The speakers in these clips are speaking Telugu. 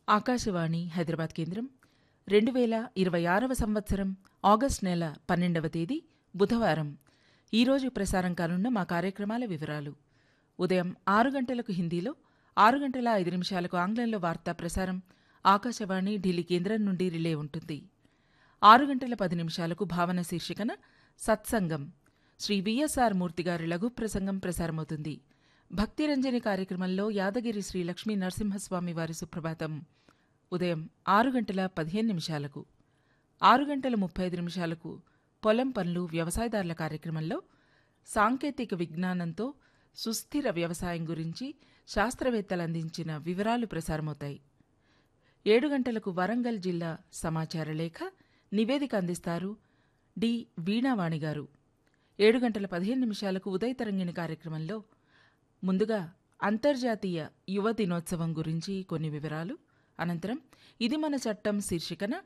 ఆకాశవాణి హైదరాబాద్ కేంద్రం రెండు వేల ఇరవై ఆరవ సంవత్సరం ఆగస్ట్ నెల పన్నెండవ తేదీ బుధవారం ఈరోజు ప్రసారం కానున్న మా కార్యక్రమాల వివరాలు ఉదయం ఆరు గంటలకు హిందీలో ఆరు గంటల ఐదు నిమిషాలకు ఆంగ్లంలో వార్తా ప్రసారం ఆకాశవాణి ఢిల్లీ కేంద్రం నుండి రిలే ఉంటుంది ఆరు గంటల పది నిమిషాలకు భావన శీర్షికన సత్సంగం శ్రీ విఎస్ఆర్ మూర్తి గారి లఘు ప్రసంగం ప్రసారమవుతుంది భక్తిరంజని కార్యక్రమంలో యాదగిరి శ్రీ లక్ష్మీ నరసింహస్వామి వారి సుప్రభాతం ఉదయం ఆరు గంటల పదిహేను నిమిషాలకు ఆరు గంటల ముప్పై ఐదు నిమిషాలకు పొలం పనులు వ్యవసాయదారుల కార్యక్రమంలో సాంకేతిక విజ్ఞానంతో సుస్థిర వ్యవసాయం గురించి శాస్త్రవేత్తలు అందించిన వివరాలు ప్రసారమవుతాయి ఏడు గంటలకు వరంగల్ జిల్లా సమాచార లేఖ నివేదిక అందిస్తారు డి వీణావాణి గారు ఏడు గంటల పదిహేను నిమిషాలకు ఉదయ తరంగిణి కార్యక్రమంలో ముందుగా అంతర్జాతీయ యువ దినోత్సవం గురించి కొన్ని వివరాలు అనంతరం ఇది మన చట్టం శీర్షికన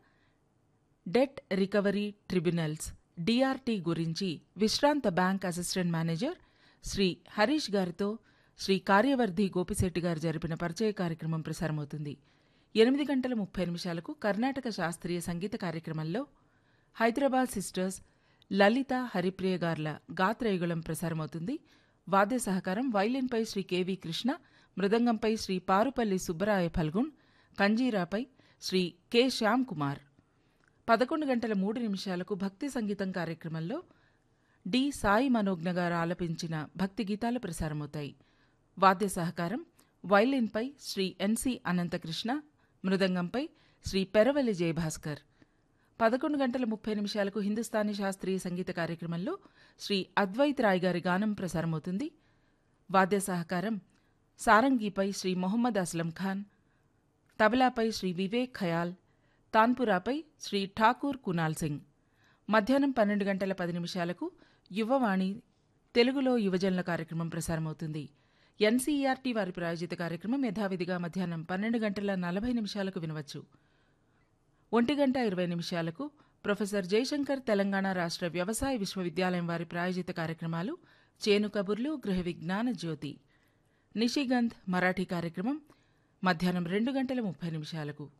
డెట్ రికవరీ ట్రిబ్యునల్స్ డిఆర్టీ గురించి విశ్రాంత bank assistant manager Shri Harish గారితో శ్రీ కార్యవర్ధి గోపిశెట్టి గారు జరిపిన పరిచయ కార్యక్రమం ప్రసారమవుతుంది ఎనిమిది గంటల ముప్పై నిమిషాలకు కర్ణాటక శాస్త్రీయ సంగీత కార్యక్రమంలో హైదరాబాద్ సిస్టర్స్ లలిత హరిప్రియ గార్ల గాత్రయుగళం ప్రసారమవుతుంది వాద్య సహకారం వైలిన్పై శ్రీ కెవి కృష్ణ మృదంగంపై శ్రీ పారుపల్లి సుబ్బరాయ ఫల్గుణ్ కంజీరాపై శ్రీ కె శ్యామ్ కుమార్ పదకొండు గంటల మూడు నిమిషాలకు భక్తి సంగీతం కార్యక్రమంలో డి సాయి మనోజ్ఞ గారు ఆలపించిన భక్తి గీతాలు ప్రసారమవుతాయి వాద్య సహకారం వైలిన్పై శ్రీ ఎన్సి అనంతకృష్ణ మృదంగంపై శ్రీ పెరవల్లి జయభాస్కర్ పదకొండు గంటల ముప్పై నిమిషాలకు హిందుస్థానీ శాస్త్రీయ సంగీత కార్యక్రమంలో శ్రీ అద్వైత్ రాయ్ గారి గానం ప్రసారమవుతుంది వాద్య సహకారం సారంగీపై శ్రీ మొహమ్మద్ అస్లం ఖాన్ తబలాపై శ్రీ వివేక్ ఖయాల్ తాన్పురాపై శ్రీ ఠాకూర్ కునాల్ సింగ్ మధ్యాహ్నం పన్నెండు గంటల పది నిమిషాలకు యువవాణి తెలుగులో యువజనుల కార్యక్రమం ప్రసారమవుతుంది ఎన్సీఈఆర్టీ వారి ప్రాయోజిత కార్యక్రమం యథావిధిగా మధ్యాహ్నం పన్నెండు గంటల నలభై నిమిషాలకు వినవచ్చు ఒంటి గంట ఇరవై నిమిషాలకు ప్రొఫెసర్ జయశంకర్ తెలంగాణ రాష్ట్ర వ్యవసాయ విశ్వవిద్యాలయం వారి ప్రాయోజిత కార్యక్రమాలు చేను కబుర్లు గృహ విజ్ఞాన జ్యోతి నిషిగంధ్ మరాఠీ కార్యక్రమం మధ్యాహ్నం రెండు గంటల ముప్పై నిమిషాలకు